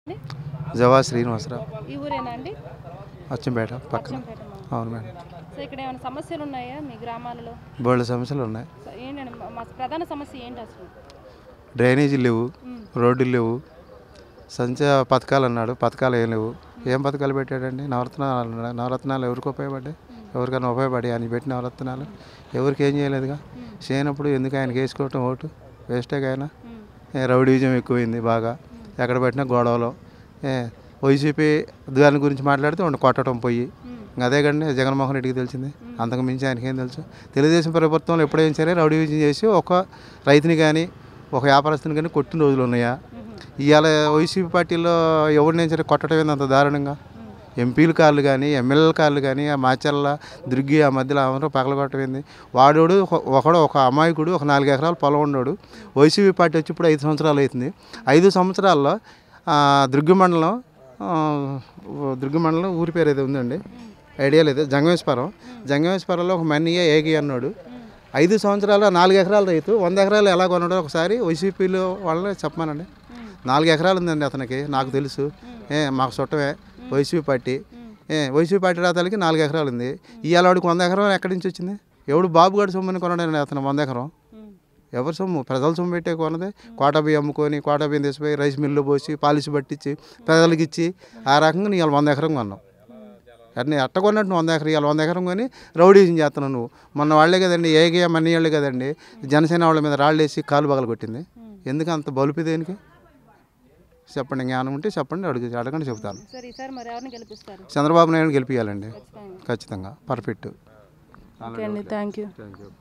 జవా శ్రీనివాసరావు ఈ ఊరేనా అండి అచ్చంపేట పక్కన అచ్చంపేట మా. అవును మేడం సో ఇక్కడ ఏమైనా సమస్యలు ఉన్నాయా మీ గ్రామాలలో బోల్డ్ సమస్యలు ఉన్నాయి సో ఏంటండి మా- మా ప్రధాన సమస్య ఏంటి అసలు డ్రైనేజీలు లేవు మ్మ్. రోడ్లు లేవు సంచ పథకాలు అన్నాడు పథకాలు ఏం లేవు ఏం పథకాలు పెట్టాడండి నవరత్నాలు అన్నాడు. నవరత్నాలు ఎవరికి ఉపయోగపడ్డాయి ఎవరికైనా ఉపయోగపడి ఆయన పెట్టిన నవరత్నాలు ఎవరికి ఏం చేయలేదుగా చేయనప్పుడు ఎందుకు ఆయనకి వేసుకోవటం ఓటు వేస్టే ఆయన మ్మ్. ఏ రౌడీజం ఎక్కువైంది బాగా ఎక్కడ పెట్టినా గొడవలు ఏ వైసీపీ దాని గురించి మాట్లాడితే వాడిని కొట్టడం పోయి మ్మ్. ఇంకా అదే కండి జగన్మోహన్ రెడ్డికి తెలిసింది అంతకు మించి ఆయనకి ఏం తెలుసు తెలుగుదేశం ప్రభుత్వంలో ఎప్పుడైనా సరే రౌడీజం చేసి ఒక రైతుని కానీ ఒక వ్యాపారస్తుని కానీ కొట్టిన రోజులు ఉన్నాయా ఇవాళ వైసీపీ పార్టీలో ఎవరినైనా సరే కొట్టడం ఏంది అంత దారుణంగా ఎంపీల కార్లు కానీ ఎమ్మెల్యేల కార్లు కానీ ఆ మాచర్ల దుర్గి ఆ మధ్యలో అందరూ పగలగొట్టమైంది వాడోడు ఒక- ఒకడు ఒక అమాయకుడు ఒక నాలుగు ఎకరాల పొలం ఉన్నాడు వైసీపీ పార్టీ వచ్చి ఇప్పుడు ఐదు సంవత్సరాలు అవుతుంది ఐదు సంవత్సరాల్లో ఆ, దుర్గి మండలం ఆ, దుర్గి మండలం ఊరి పేరు ఏదో ఉందండి ఐడియా లేదు జంగమేశ్వరం జంగమేశ్వరంలో ఒక మన్నయ్య ఏగి అన్నాడు ఐదు సంవత్సరాలు నాలుగు ఎకరాల రైతు వంద ఎకరాలు ఎలా కొన్నాడో ఒకసారి వైసీపీలో వాళ్ళని చెప్పమానండి నాలుగు ఎకరాలు ఉందండి అతనికి నాకు తెలుసు ఏ మాకు చుట్టమే వైసీపీ పార్టీ ఏ వైసీపీ పార్టీ రాతాలకి నాలుగు ఎకరాలు ఉంది ఇవాళ వాడికి వంద ఎకరం ఎక్కడి నుంచి వచ్చింది ఎవడు బాబు గారి సొమ్ముని కొన్నాడండి అతను వంద ఎకరం మ్మ్. ఎవరి సొమ్ము ప్రజల సొమ్ము పెట్టే కొన్నది కోట బియ్యం అమ్ముకొని కోట బియ్యం తీసిపోయి రైస్ మిల్లు పోసి పాలిసి పట్టించి ప్రజలకు ఇచ్చి ఆ రకంగా నీ ఇవాళ వంద ఎకరం కొన్నావు అట్నే అట్ట కొన్నట్టు నువ్వు వంద ఎకరం ఇవాళ వంద ఎకరం కొని రౌడీజం చేస్తున్నావు నువ్వు మొన్న వాళ్ళే కదండి ఏగే మన్ని వాళ్ళే కదండి జనసేన వాళ్ళ మీద రాళ్ళు వేసి కాలు పగలు కొట్టింది ఎందుకు అంత బలుపు దేనికి చెప్పండి జ్ఞానం ఉంటే చెప్పండి అడుగు అడగండి చెప్తాను సరే ఈసారి మరి ఎవరిని గెలిపిస్తారు చంద్రబాబు నాయుడు గెలిపించాలండి ఖచ్చితంగా ఖచ్చితంగా పర్ఫెక్ట్ ఓకే అండి థ్యాంక్ యూ థ్యాంక్ యూ